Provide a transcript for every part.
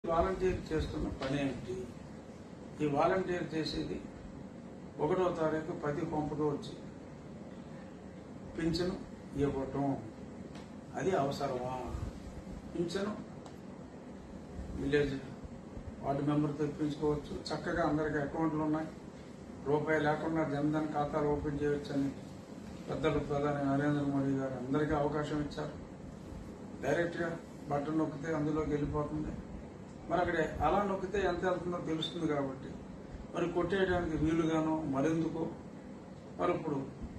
Volunteer చేస్తున్న పని ఏంటి ఈ వాలంటీర్ చేసేది ఒకటో తారీఖు ప్రతి కొంపకు వచ్చి పింఛను ఇవ్వటం అది అవసరమా పింఛను విలేజ్ వార్డు మెంబర్ తెప్పించుకోవచ్చు చక్కగా అందరికి అకౌంట్లు ఉన్నాయి రూపాయి లేకుండా జన్ధన్ ఖాతాలు ఓపెన్ చేయొచ్చని పెద్దలు ప్రధాని నరేంద్ర మోడీ గారు అందరికీ అవకాశం ఇచ్చారు డైరెక్ట్గా బటన్ నొక్కితే అందులోకి వెళ్ళిపోతుంది మరి అక్కడ అలా నొక్కితే ఎంత వెళ్తుందో తెలుస్తుంది కాబట్టి మరి కొట్టేయడానికి వీలుగానో మరెందుకు మరి ఇప్పుడు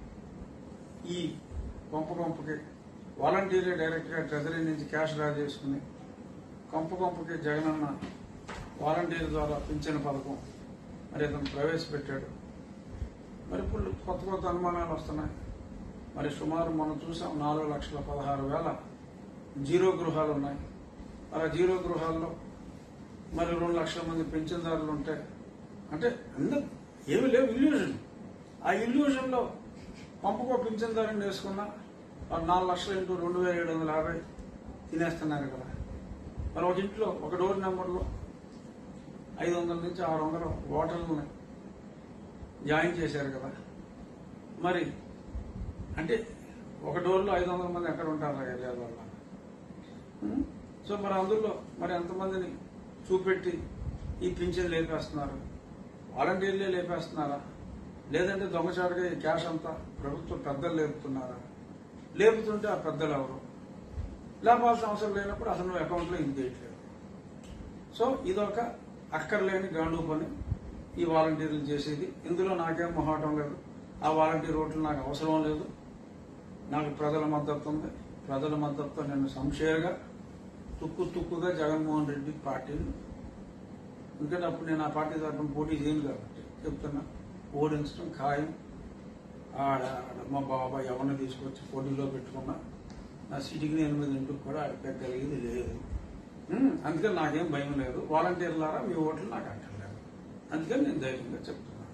ఈ కొంప కొంపకి వాలంటీర్లే డైరెక్ట్గా ట్రెజరీ నుంచి క్యాష్ డ్రా చేసుకుని కొంప కొంపకి జగనన్న వాలంటీర్ ద్వారా పింఛన్ పథకం మరి అతను ప్రవేశపెట్టాడు మరి ఇప్పుడు కొత్త కొత్త అనుమానాలు వస్తున్నాయి మరి సుమారు మనం చూసాం నాలుగు లక్షల పదహారు వేల జీరో గృహాలు ఉన్నాయి అలా జీరో గృహాల్లో మరి రెండు లక్షల మంది పెన్షన్దారులు ఉంటే అంటే అందరు ఏమి లేవు ఇల్యూజన్ ఆ ఇల్యూజన్ లో పంపకో పింఛన్దారుని వేసుకున్నా వాళ్ళు నాలుగు లక్షల ఇంటూ రెండు వేల ఏడు వందల యాభై తినేస్తున్నారు కదా మరి ఒక ఇంట్లో ఒక డోర్ నెంబర్లో ఐదు వందల నుంచి ఆరు వందల ఓటర్లని జాయిన్ చేశారు కదా మరి అంటే ఒక డోర్లో ఐదు వందల మంది ఎక్కడ ఉంటారు ఏరియా వల్ల ఉం? సో మరి అందులో మరి ఎంతమందిని చూపెట్టి ఈ పింఛన్ లేపేస్తున్నారు వాలంటీర్లే లేపేస్తున్నారా లేదంటే దొంగచాటుగా ఈ క్యాష్ అంతా ప్రభుత్వ పెద్దలు లేపుతున్నారా లేపుతుంటే ఆ పెద్దలు ఎవరు లేపాల్సిన అవసరం లేనప్పుడు అసలు నువ్వు అకౌంట్లో ఇది చేయట్లేదు సో ఇదొక అక్కర్లేని గాండు పని ఈ వాలంటీర్లు చేసేది ఇందులో నాకేం మొహాటం లేదు ఆ వాలంటీర్ ఓట్లు నాకు అవసరం లేదు నాకు ప్రజల మద్దతు ఉంది ప్రజల మద్దతుతో నేను సంశయగా తుక్కు తుక్కుగా జగన్మోహన్ రెడ్డి పార్టీని ఎందుకంటే అప్పుడు నేను ఆ పార్టీ తరఫున పోటీ చేయను కాబట్టి చెప్తున్నా ఓడించడం ఖాయం ఆడ ఆడ మా బాబాయ్ ఎవరిని తీసుకొచ్చి పోటీలో పెట్టుకున్నా నా సిటీకి ఎనిమిది ఇంటికి కూడా పెట్టగలిగేది లేదు ఉమ్, అందుకని నాకేం భయం లేదు వాలంటీర్లారా మీ ఓట్లు నాకు అక్కర్లేదు అందుకని నేను ధైర్యంగా చెప్తున్నాను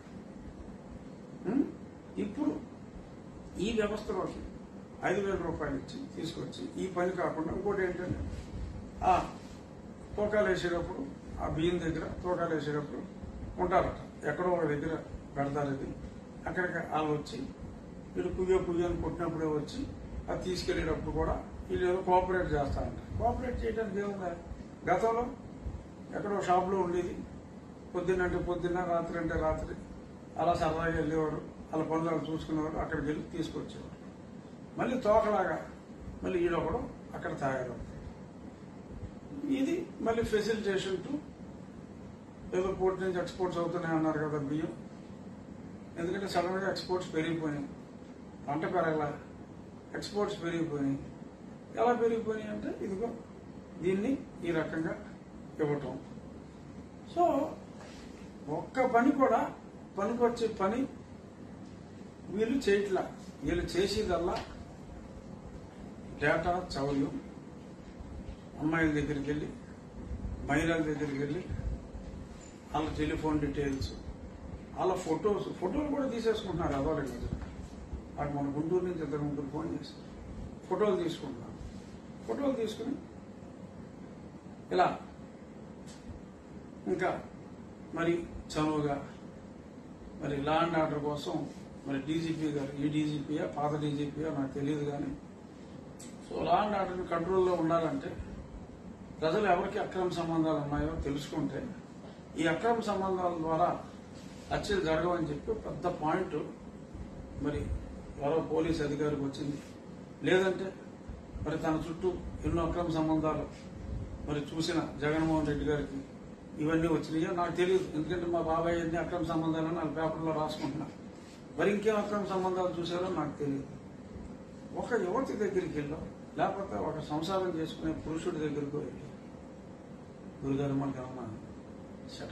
ఉమ్, ఇప్పుడు ఈ వ్యవస్థలోకి ఐదు వేల రూపాయలు ఇచ్చి తీసుకొచ్చి ఈ పని కాకుండా ఇంకోటి ఏంటంటే ఆ తూకాలు వేసేటప్పుడు ఆ బియ్యం దగ్గర తూకాలు వేసేటప్పుడు ఉంటారట ఎక్కడో ఒక దగ్గర పెడతారు ఇది అక్కడికి వాళ్ళు వచ్చి వీళ్ళు పుయ్యో పుయ్యో అని కొట్టినప్పుడే వచ్చి అది తీసుకెళ్లేటప్పుడు కూడా వీళ్ళు ఏదో కోఆపరేట్ చేస్తారంట కోఆపరేట్ చేయడానికి ఏముందా గతంలో ఎక్కడో షాప్లో ఉండేది పొద్దున్న అంటే పొద్దున్న రాత్రి అంటే రాత్రి అలా సరదాగా వెళ్ళేవారు వాళ్ళ పనులు చూసుకునేవారు అక్కడికి వెళ్ళి తీసుకొచ్చేవారు మళ్ళీ తోకలాగా మళ్ళీ ఈడొకడు అక్కడ తయారవుతాడు ఇది మళ్ళీ ఫెసిలిటేషన్ టు ఏదో పోర్ట్ నుంచి ఎక్స్పోర్ట్స్ అవుతున్నాయి అన్నారు కదా బియ్యం ఎందుకంటే సడన్ గా ఎక్స్పోర్ట్స్ పెరిగిపోయినాయి పంట పెరగల ఎక్స్పోర్ట్స్ పెరిగిపోయినాయి ఎలా పెరిగిపోయినాయి అంటే ఇదిగో దీన్ని ఈ రకంగా ఇవ్వటం సో ఒక్క పని కూడా పనికొచ్చే పని వీళ్ళు చేయట్లా వీళ్ళు చేసేదల్లా డేటా చౌర్యం అమ్మాయిల దగ్గరికి వెళ్ళి మహిళల దగ్గరికి వెళ్ళి వాళ్ళ టెలిఫోన్ డీటెయిల్స్ వాళ్ళ ఫొటోస్ ఫోటోలు కూడా తీసేసుకుంటున్నారు అదోలే కదా వాడు మన గుంటూరు నుంచి ఇద్దరు ముగ్గురు ఫోన్ చేశారు ఫోటోలు తీసుకుంటున్నారు ఫోటోలు తీసుకుని ఇలా ఇంకా మరి చనువుగా మరి లా అండ్ ఆర్డర్ కోసం మరి డీజీపీ గారు ఈ డీజీపీయా పాత డీజీపీయా నాకు తెలియదు కానీ సో లా అండ్ ఆర్డర్ కంట్రోల్లో ఉండాలంటే ప్రజలు ఎవరికి అక్రమ సంబంధాలు ఉన్నాయో తెలుసుకుంటే ఈ అక్రమ సంబంధాల ద్వారా హత్యలు జరగవని చెప్పి పెద్ద పాయింట్ మరి ఎవరో పోలీస్ అధికారికి వచ్చింది లేదంటే మరి తన చుట్టూ ఎన్నో అక్రమ సంబంధాలు మరి చూసిన జగన్మోహన్ రెడ్డి గారికి ఇవన్నీ వచ్చినాయో నాకు తెలియదు ఎందుకంటే మా బాబాయ్ ఎన్ని అక్రమ సంబంధాలని వాళ్ళ పేపర్లో రాసుకుంటున్నా మరి ఇంకేం అక్రమ సంబంధాలు చూసారో నాకు తెలియదు ఒక యువతి దగ్గరికి వెళ్ళాం లేకపోతే ఒక సంసారం చేసుకునే పురుషుడి దగ్గరకు వెళ్ళి గురుగారు మనకి ఏమన్నా సెటప్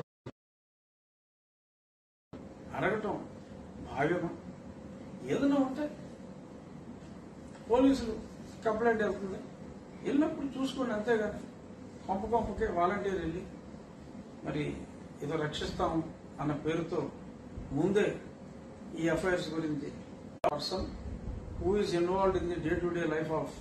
అడగటం భావ్యమా ఏదైనా ఉంటే పోలీసులు కంప్లైంట్ వెళ్తుంది వెళ్ళినప్పుడు చూసుకోండి అంతేగాని కొంప కొంపకే వాలంటీర్ వెళ్ళి మరి ఏదో రక్షిస్తాం అన్న పేరుతో ముందే ఈ ఎఫ్ఐఆర్స్ గురించి person who is involved in the day to day life of